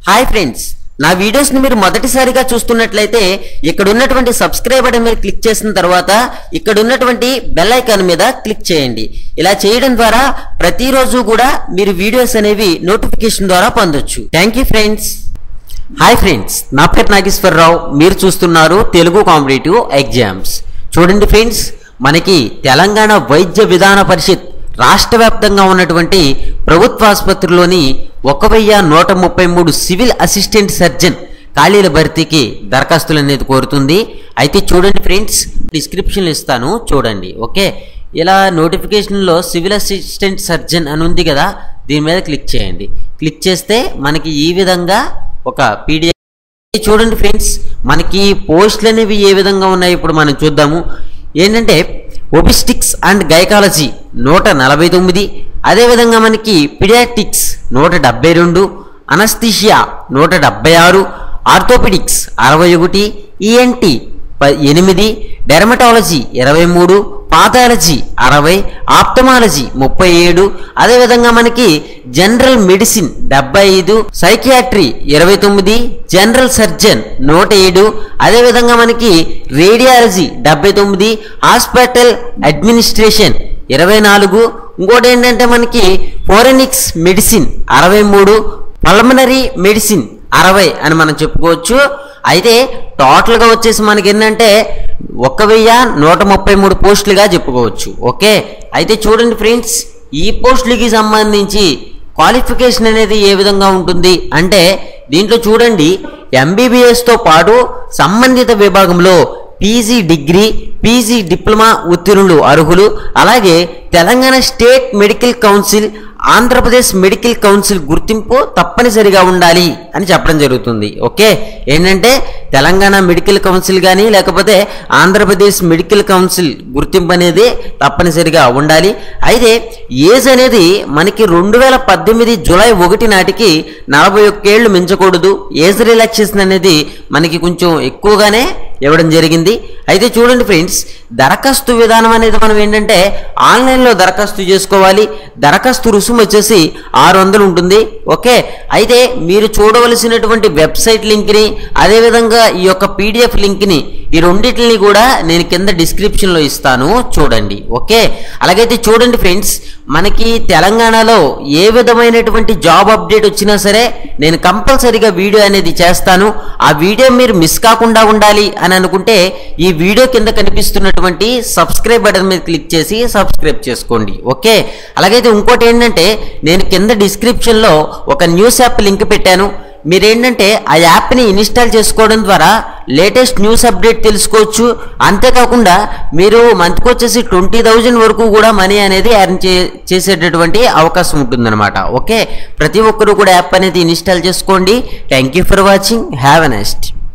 hi friends నా videos ని మీరు మొదటిసారిగా చూస్తున్నట్లయితే ఇక్కడ ఉన్నటువంటి సబ్స్క్రైబ్ బటన్ మీద క్లిక్ చేసిన తర్వాత ఇక్కడ ఉన్నటువంటి బెల్ ఐకాన్ మీద క్లిక్ చేయండి ఇలా చేయడం ద్వారా ప్రతిరోజు కూడా మీరు వీడియోస్ అనేవి నోటిఫికేషన్ ద్వారా పొందొచ్చు thank you friends hi friends నా పేరు నాగేశ్వరరావు మీరు చూస్తున్నారు తెలుగు కాంపిటేటివ్ ఎగ్జామ్స్ చూడండి ఫ్రెండ్స్ మనకి తెలంగాణ వైద్య విధాన పరిషత్ రాష్ట్ర వ్యాప్తంగా ఉన్నటువంటి ప్రభుత్వ ఆసుపత్రిలోని ఒక వెయ్యి నూట ముప్పై మూడు సివిల్ అసిస్టెంట్ సర్జన్ ఖాళీల భర్తీకి దరఖాస్తులు అనేది కోరుతుంది అయితే చూడండి ఫ్రెండ్స్ డిస్క్రిప్షన్లు ఇస్తాను చూడండి ఓకే ఇలా నోటిఫికేషన్లో సివిల్ అసిస్టెంట్ సర్జన్ అని ఉంది కదా దీని మీద క్లిక్ చేయండి క్లిక్ చేస్తే మనకి ఈ విధంగా ఒక పీడిఎఫ్ చూడండి ఫ్రెండ్స్ మనకి పోస్టులు అనేవి ఏ విధంగా ఉన్నాయి ఇప్పుడు మనం చూద్దాము ఏంటంటే ఒబిస్టిక్స్ అండ్ గైకాలజీ నూట నలభై తొమ్మిది అదేవిధంగా మనకి పిడియాటిక్స్ నూట డెబ్బై రెండు అనస్థిషియా నూట డెబ్బై ఆరు ఆర్థోపెడిక్స్ అరవై ఒకటి ఈఎన్టీ ప ఎనిమిది డెర్మటాలజీ ఇరవై మూడు పాథాలజీ అరవై ఆప్టమాలజీ ముప్పై ఏడు అదేవిధంగా మనకి జనరల్ మెడిసిన్ డెబ్బై ఐదు సైకియాట్రీ ఇరవై తొమ్మిది జనరల్ సర్జన్ నూట ఏడు అదేవిధంగా మనకి రేడియాలజీ డెబ్బై తొమ్మిది హాస్పిటల్ అడ్మినిస్ట్రేషన్ ఇరవై నాలుగు ఇంకోటి ఏంటంటే మనకి ఫోరెనిక్స్ మెడిసిన్ అరవై మూడు పల్మనరీ మెడిసిన్ అరవై అని మనం చెప్పుకోవచ్చు అయితే టోటల్గా వచ్చేసి మనకి ఏంటంటే ఒక వెయ్యి నూట ముప్పై మూడు పోస్టులుగా చెప్పుకోవచ్చు ఓకే అయితే చూడండి ఫ్రెండ్స్ ఈ పోస్టులకి సంబంధించి క్వాలిఫికేషన్ అనేది ఏ విధంగా ఉంటుంది అంటే దీంట్లో చూడండి ఎంబీబీఎస్తో పాటు సంబంధిత విభాగంలో పీజీ డిగ్రీ పీజీ డిప్లొమా ఉత్తీర్ణులు అర్హులు అలాగే Telangana state medical council Andhra Pradesh medical council గుర్తింపు తప్పనిసరిగా ఉండాలి అని చెప్పడం జరుగుతుంది ఓకే ఏంటంటే తెలంగాణ మెడికల్ కౌన్సిల్ కానీ లేకపోతే ఆంధ్రప్రదేశ్ మెడికల్ కౌన్సిల్ గుర్తింపు అనేది తప్పనిసరిగా ఉండాలి అయితే ఏజ్ అనేది మనకి రెండు వేల పద్దెనిమిది జూలై ఒకటి నాటికి నలభై ఒక్కేళ్లు మించకూడదు ఏజ్ రిలాక్సేషన్ అనేది మనకి కొంచెం ఎక్కువగానే ఇవ్వడం జరిగింది అయితే చూడండి ఫ్రెండ్స్ దరఖాస్తు విధానం అనేది మనం ఏంటంటే ఆన్లైన్లో దరఖాస్తు చేసుకోవాలి దరఖాస్తు రుసుము వచ్చేసి ఆరు వందలు ఉంటుంది ఓకే అయితే మీరు చూడవలసినటువంటి వెబ్సైట్ లింక్ని అదేవిధంగా ఈ యొక్క పీడిఎఫ్ లింక్ని ఈ రెండింటిని కూడా నేను కింద డిస్క్రిప్షన్లో ఇస్తాను చూడండి ఓకే అలాగైతే చూడండి ఫ్రెండ్స్ మనకి తెలంగాణలో ఏ విధమైనటువంటి జాబ్ అప్డేట్ వచ్చినా సరే నేను కంపల్సరీగా వీడియో అనేది చేస్తాను ఆ వీడియో మీరు మిస్ కాకుండా ఉండాలి అని అనుకుంటే ఈ వీడియో కింద కనిపిస్తున్నటువంటి సబ్స్క్రైబ్ బటన్ మీద క్లిక్ చేసి సబ్స్క్రైబ్ చేసుకోండి ఓకే అలాగైతే ఇంకోటి ఏంటంటే నేను కింద డిస్క్రిప్షన్లో ఒక న్యూస్ యాప్ లింక్ పెట్టాను మీరేంటంటే ఆ యాప్ని ఇన్స్టాల్ చేసుకోవడం ద్వారా లేటెస్ట్ న్యూస్ అప్డేట్ తెలుసుకోవచ్చు అంతేకాకుండా మీరు మంత్కి వచ్చేసి ట్వంటీ థౌజండ్ వరకు కూడా మనీ అనేది ఎర్న్ చే చేసేటటువంటి అవకాశం ఉంటుందన్నమాట ఓకే ప్రతి ఒక్కరూ కూడా యాప్ అనేది ఇన్స్టాల్ చేసుకోండి thank you for watching have a next